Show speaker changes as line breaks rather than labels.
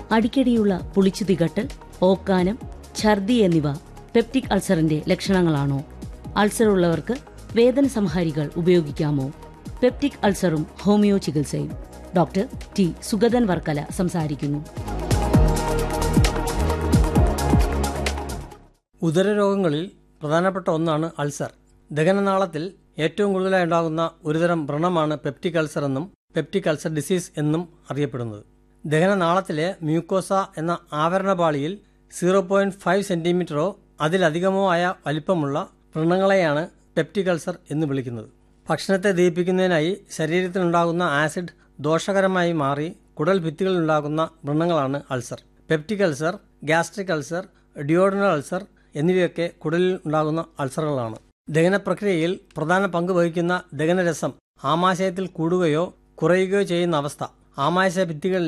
അടിക്കടിയുള്ള പുളിച്ചു തികട്ടൽ ഓക്കാനം ഛർദി എന്നിവ പെപ്റ്റിക് അൾസറിന്റെ ലക്ഷണങ്ങളാണോ അൾസർ ഉള്ളവർക്ക് വേദന സംഹാരികൾ ഉപയോഗിക്കാമോ പെപ്റ്റിക് അൾസറും ഹോമിയോ ചികിത്സയും ഡോക്ടർ ടി സുഗതൻ വർക്കല സംസാരിക്കുന്നു
ഉദരരോഗങ്ങളിൽ പ്രധാനപ്പെട്ട ഒന്നാണ് അൾസർ ദഹനനാളത്തിൽ ഏറ്റവും കൂടുതലായി ഉണ്ടാകുന്ന ഒരുതരം വ്രണമാണ് പെപ്റ്റിക് അൾസർ എന്നും പെപ്റ്റിക് അൾസർ ഡിസീസ് എന്നും അറിയപ്പെടുന്നത് ദഹനനാളത്തിലെ മ്യൂക്കോസ എന്ന ആവരണപാളിയിൽ സീറോ പോയിന്റ് ഫൈവ് സെന്റിമീറ്ററോ അതിലധികമോ ആയ വലിപ്പമുള്ള വ്രണങ്ങളെയാണ് പെപ്റ്റിക് അൾസർ എന്ന് വിളിക്കുന്നത് ഭക്ഷണത്തെ ദഹിപ്പിക്കുന്നതിനായി ശരീരത്തിലുണ്ടാകുന്ന ആസിഡ് ദോഷകരമായി മാറി കുടൽ ഭിത്തികളിലുണ്ടാകുന്ന വ്രണങ്ങളാണ് ulcer peptic ulcer gastric ulcer duodenal ulcer എന്നിവയൊക്കെ കുടലിൽ ഉണ്ടാകുന്ന അൾസറുകളാണ് ദഹന പ്രക്രിയയിൽ പ്രധാന പങ്ക് വഹിക്കുന്ന ദഹനരസം ആമാശയത്തിൽ കൂടുകയോ കുറയുകയോ ചെയ്യുന്ന അവസ്ഥ ആമാശയ ഭിത്തികളിൽ